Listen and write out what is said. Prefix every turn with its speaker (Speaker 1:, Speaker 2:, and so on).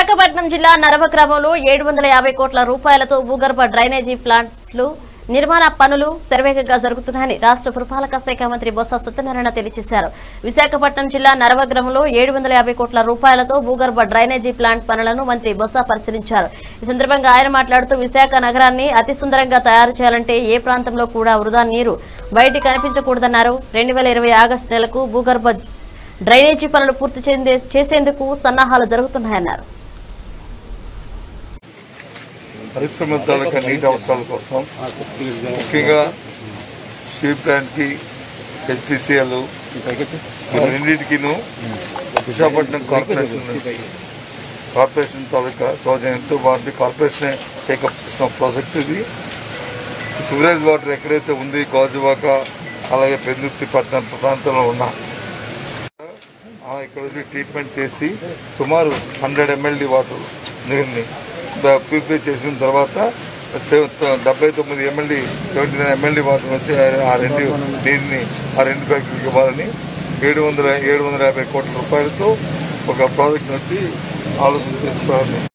Speaker 1: విశాఖపట్నం జిల్లా నరవ గ్రామంలో ఏడు వందల యాభై కోట్ల రూపాయలతో భూగర్భ డ్రైనేజీ ప్లాంట్లు నిర్మాణ పనులు శరవేగంగా జరుగుతున్నాయని రాష్ట్ర పురపాలక శాఖ మంత్రి బొత్స సత్యనారాయణ తెలియజేశారు విశాఖపట్నం జిల్లా నరవ గ్రామంలో ఏడు వందల యాభై కోట్ల రూపాయలతో భూగర్భ డ్రైనేజీ ప్లాంట్ పనులను మంత్రి బొత్స పరిశీలించారు ఈ సందర్భంగా ఆయన మాట్లాడుతూ విశాఖ నగరాన్ని అతి సుందరంగా తయారు చేయాలంటే ఏ ప్రాంతంలో కూడా వృధా నీరు బయటికి కనిపించకూడదన్నారు రెండు వేల ఇరవై ఆగస్టు నెలకు భూగర్భ డ్రైనేజీ పనులు పూర్తి చెందే- చేసేందుకు సన్నాహాలు జరుగుతున్నాయన్నారు
Speaker 2: పరిశ్రమ తాలూకా నీటి అవసరాల కోసం ముఖ్యంగా స్టీల్ ప్లాంట్కి హెచ్పిసిఎల్ రెండింటికిను విశాఖపట్నం కార్పొరేషన్ నుంచి కార్పొరేషన్ తాలూకా సౌజన్యంతో వాటి కార్పొరేషన్ టేకప్ చేసిన ప్రాజెక్ట్ ఇది సివరేజ్ వాటర్ ఎక్కడైతే ఉంది గాజువాక అలాగే పెందుర్తి పట్టణ ప్రాంతంలో ఉన్న ఆ ఇక్కడ వచ్చి ట్రీట్మెంట్ చేసి సుమారు హండ్రెడ్ ఎంఎల్డి వాటర్ నీరుని ప్యూరిఫై చేసిన తర్వాత సెవెన్- డెబ్బై తొమ్మిది MLD seventy nine MLD water వచ్చి ఆ- ఆ రెండు నీరుని ఆ రెండు ఫ్యాక్టరీకి ఇవ్వాలని ఏడు వందల ఏడు వందల యాభై కోట్ల రూపాయలతో ఒక ప్రాజెక్ట్ వచ్చి ఆలోచన చేసుకోవాలని